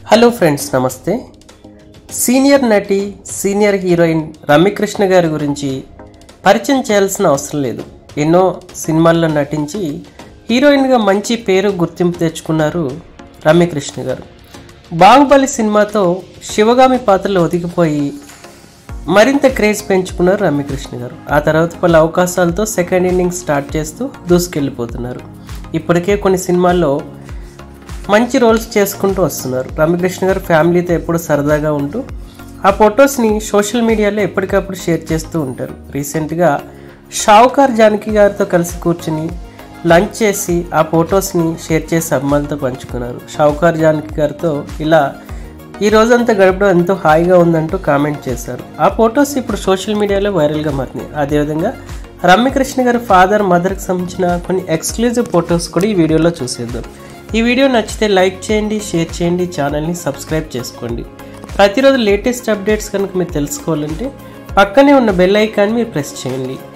hello friends నమస్తే senior నటి senior heroine Ramyakrishna గారి గురించి పరిచయం చేయాల్సిన అవసరం లేదు ఎన్నో సినిమాల్లో నటించి హీరోయిన్గా మంచి పేరు గుర్తింపు తెచ్చుకున్నారు రమ్యకృష్ణ గారు బాహుబలి సినిమాతో శివగామి పాత్రలో ఒదిగిపోయి మరింత క్రేజ్ పెంచుకున్నారు రమ్యకృష్ణ గారు ఆ తర్వాత పలు అవకాశాలతో సెకండ్ ఇన్నింగ్ స్టార్ట్ చేస్తూ దూసుకెళ్ళిపోతున్నారు ఇప్పటికే కొన్ని సినిమాల్లో మంచి రోల్స్ చేసుకుంటూ వస్తున్నారు రమ్యకృష్ణ గారు ఫ్యామిలీతో ఎప్పుడు సరదాగా ఉంటూ ఆ ఫొటోస్ని సోషల్ మీడియాలో ఎప్పటికప్పుడు షేర్ చేస్తూ ఉంటారు రీసెంట్గా షావుకార్ జానకి గారితో కలిసి కూర్చుని లంచ్ చేసి ఆ ఫొటోస్ని షేర్ చేసి అమ్మాయిలతో పంచుకున్నారు షావుకార్ జానకి గారితో ఇలా ఈ రోజంతా గడపడం ఎంతో హాయిగా ఉందంటూ కామెంట్ చేశారు ఆ ఫొటోస్ ఇప్పుడు సోషల్ మీడియాలో వైరల్గా మారినాయి అదేవిధంగా రమ్యకృష్ణ గారి ఫాదర్ మదర్కి సంబంధించిన కొన్ని ఎక్స్క్లూజివ్ ఫొటోస్ కూడా ఈ వీడియోలో చూసేద్దాం ఈ వీడియో నచ్చితే లైక్ చేయండి షేర్ చేయండి ఛానల్ని సబ్స్క్రైబ్ చేసుకోండి ప్రతిరోజు లేటెస్ట్ అప్డేట్స్ కనుక మీరు తెలుసుకోవాలంటే పక్కనే ఉన్న బెల్ ఐకాన్ మీరు ప్రెస్ చేయండి